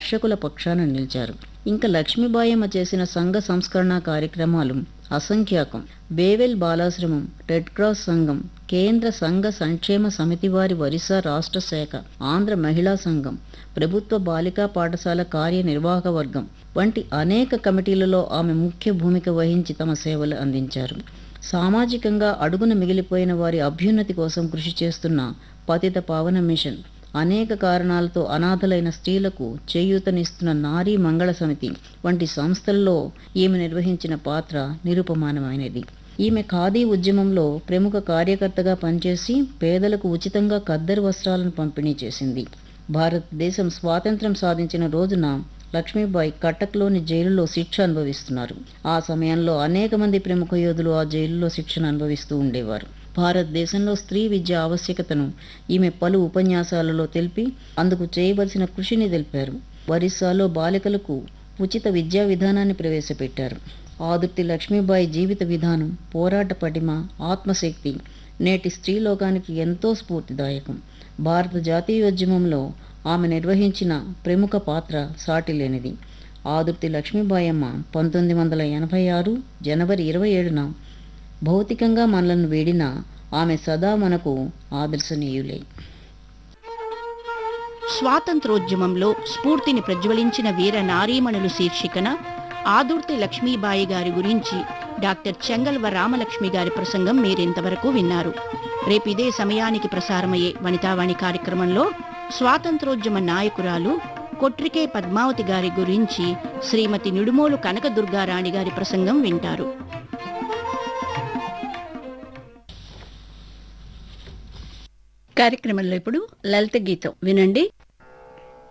రక్షకుల పక్షాన నిలిచారు ఇంకా లక్ష్మీబాయమ్మ చేసిన సంఘ సంస్కరణ కార్యక్రమాలు అసంఖ్యాకం బేవెల్ బాలాశ్రమం రెడ్ క్రాస్ సంఘం కేంద్ర సంఘ సంక్షేమ సమితి వారి ఒరిస్సా రాష్ట్ర శాఖ ఆంధ్ర మహిళా సంఘం ప్రభుత్వ బాలికా పాఠశాల కార్యనిర్వాహక వర్గం వంటి అనేక కమిటీలలో ఆమె ముఖ్య భూమిక వహించి తమ సేవలు అందించారు సామాజికంగా అడుగున మిగిలిపోయిన వారి అభ్యున్నతి కోసం కృషి చేస్తున్న పతిత పావన మిషన్ అనేక కారణాలతో అనాథలైన స్త్రీలకు చేయూతనిస్తున్న నారీ మంగళ సమితి వంటి సంస్థల్లో ఈమె నిర్వహించిన పాత్ర నిరుపమానమైనది ఈమె ఖాదీ ఉద్యమంలో ప్రముఖ కార్యకర్తగా పనిచేసి పేదలకు ఉచితంగా ఖద్దరు వస్త్రాలను పంపిణీ చేసింది భారతదేశం స్వాతంత్ర్యం సాధించిన రోజున లక్ష్మీబాయి కటక్లోని జైలులో శిక్ష అనుభవిస్తున్నారు ఆ సమయంలో అనేక మంది ప్రముఖ యోధులు ఆ జైలులో శిక్షణ అనుభవిస్తూ ఉండేవారు భారతదేశంలో స్త్రీ విద్య ఆవశ్యకతను ఈమె పలు ఉపన్యాసాలలో తెలిపి అందుకు చేయవలసిన కృషిని తెలిపారు ఒరిస్సాలో బాలికలకు ఉచిత విద్యా విధానాన్ని ప్రవేశపెట్టారు ఆదుర్తి లక్ష్మీబాయి జీవిత విధానం పోరాట పటిమ ఆత్మశక్తి నేటి స్త్రీలోకానికి ఎంతో స్ఫూర్తిదాయకం భారత జాతీయోద్యమంలో ఆమె నిర్వహించిన ప్రముఖ పాత్ర సాటిలేనిది ఆదుర్తి లక్ష్మీబాయమ్మ పంతొమ్మిది వందల ఎనభై ఆరు జనవరి ఇరవై ఏడున భౌతికంగా మనలను వీడిన ఆమె సదా మనకు ఆదర్శనీయులే స్వాతంత్రోద్యమంలో స్ఫూర్తిని ప్రజ్వలించిన వీర నారీమణులు శీర్షికన ఆదుర్తి లక్ష్మీబాయి గారి గురించి డాక్టర్ చెంగల్వ రామలక్ష్మి గారి ప్రసంగం మీరింతవరకు విన్నారు రేపు ఇదే సమయానికి ప్రసారమయ్యే వనితావాణి కార్యక్రమంలో స్వాతంత్రోద్యమ నాయకురాలు కొట్రికే పద్మావతి గారి గురించి శ్రీమతి నిడుమోలు కనకదుర్గారాణి గారి ప్రసంగం వింటారు కార్యక్రమంలో ఇప్పుడు లలిత గీతం వినండి